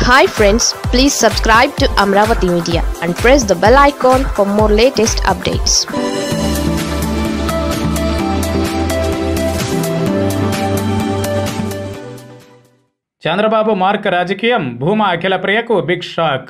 hi friends please subscribe to Amaravati media and press the bell icon for more latest updates Chandrababu mark రాజకీయం భూమా అఖిల ప్రియకు big shock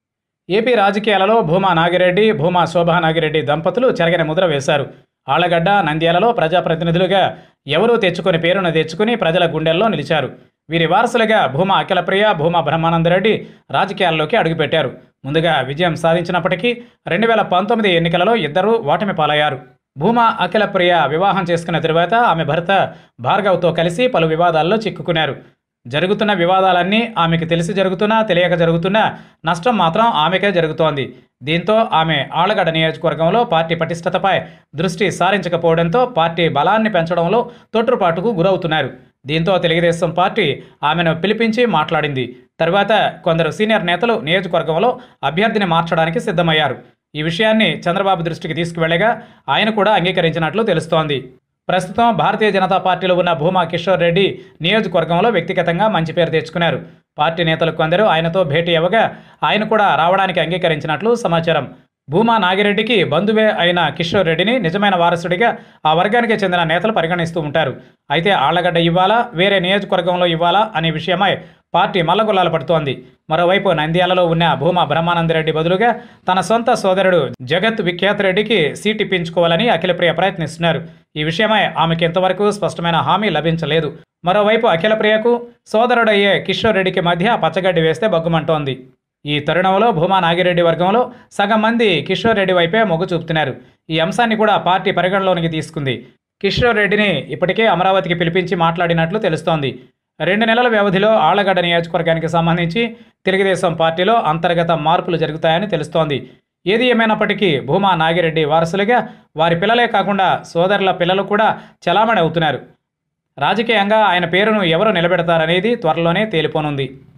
AP రాజకీయాలలో భూమా నాగిరెడ్డి భూమా శోభా నాగిరెడ్డి దంపతులు చెరగని ముద్ర వేశారు ఆళ్లగడ్డ నంద్యాలలో ప్రజాప్రతినిధులుగా ఎవరూ తెచ్చుకుని పేరును తెచ్చుకుని ప్రజల గుండెల్లో నిలిచారు వీరి వారసులుగా భూమా అఖిలప్రియ భూమా బ్రహ్మానందరెడ్డి రాజకీయాల్లోకి అడుగుపెట్టారు ముందుగా విజయం సాధించినప్పటికీ రెండు వేల పంతొమ్మిది ఎన్నికలలో ఇద్దరూ ఓటమి పాలయ్యారు భూమా అఖిలప్రియ వివాహం చేసుకున్న తరువాత ఆమె భర్త భార్గవ్తో కలిసి పలు వివాదాల్లో చిక్కుకున్నారు జరుగుతున్న వివాదాలన్నీ ఆమెకు తెలిసి జరుగుతున్నా తెలియక జరుగుతున్నా నష్టం మాత్రం ఆమెకే జరుగుతోంది దీంతో ఆమె ఆళ్లగడ్డ నియోజకవర్గంలో పార్టీ పటిష్టతపై దృష్టి సారించకపోవడంతో పార్టీ బలాన్ని పెంచడంలో తొట్టుపాటుకు గురవుతున్నారు దీంతో తెలుగుదేశం పార్టీ ఆమెను పిలిపించి మాట్లాడింది తర్వాత కొందరు సీనియర్ నేతలు నియోజకవర్గంలో అభ్యర్థిని మార్చడానికి సిద్ధమయ్యారు ఈ విషయాన్ని చంద్రబాబు దృష్టికి తీసుకువెళ్లగా ఆయన కూడా అంగీకరించినట్లు తెలుస్తోంది ప్రస్తుతం భారతీయ జనతా పార్టీలో ఉన్న భూమా కిషోర్ రెడ్డి నియోజకవర్గంలో వ్యక్తిగతంగా మంచి పేరు తెచ్చుకున్నారు పార్టీ నేతలు కొందరు ఆయనతో భేటీ అవ్వగా ఆయన కూడా రావడానికి అంగీకరించినట్లు సమాచారం భూమా నాగిరెడ్డికి బంధువే అయిన కిషోర్ రెడ్డిని నిజమైన వారసుడిగా ఆ వర్గానికి చెందిన నేతలు పరిగణిస్తూ ఉంటారు అయితే ఆళ్లగడ్డ ఇవ్వాలా వేరే నియోజకవర్గంలో ఇవ్వాలా అనే విషయమై పార్టీ మల్లగొల్లాలు పడుతోంది మరోవైపు నంద్యాలలో ఉన్న భూమా బ్రహ్మానందరెడ్డి బదులుగా తన సొంత సోదరుడు జగత్ విఖ్యాత్ రెడ్డికి సీట్ ఇప్పించుకోవాలని అఖిలప్రియ ప్రయత్నిస్తున్నారు ఈ విషయమై ఆమెకి ఇంతవరకు స్పష్టమైన హామీ లభించలేదు మరోవైపు అఖిలప్రియకు సోదరుడయ్యే కిషోర్ రెడ్డికి మధ్య పచ్చగడ్డి వేస్తే బగ్గుమంటోంది ఈ తరుణంలో భూమా నాగిరెడ్డి వర్గంలో సగం మంది కిషోర్ రెడ్డి వైపే మొగ్గు చూపుతున్నారు ఈ అంశాన్ని కూడా పార్టీ పరిగణలోనికి తీసుకుంది కిషోర్ రెడ్డిని ఇప్పటికే అమరావతికి పిలిపించి మాట్లాడినట్లు తెలుస్తోంది రెండు నెలల వ్యవధిలో ఆళ్లగడ్డ నియోజకవర్గానికి సంబంధించి తెలుగుదేశం పార్టీలో అంతర్గత మార్పులు జరుగుతాయని తెలుస్తోంది ఏది ఏమైనప్పటికీ భూమా నాగిరెడ్డి వారసులుగా వారి పిల్లలే కాకుండా సోదరుల పిల్లలు కూడా చలామణి అవుతున్నారు రాజకీయంగా ఆయన పేరును ఎవరు నిలబెడతారనేది త్వరలోనే తేలిపోనుంది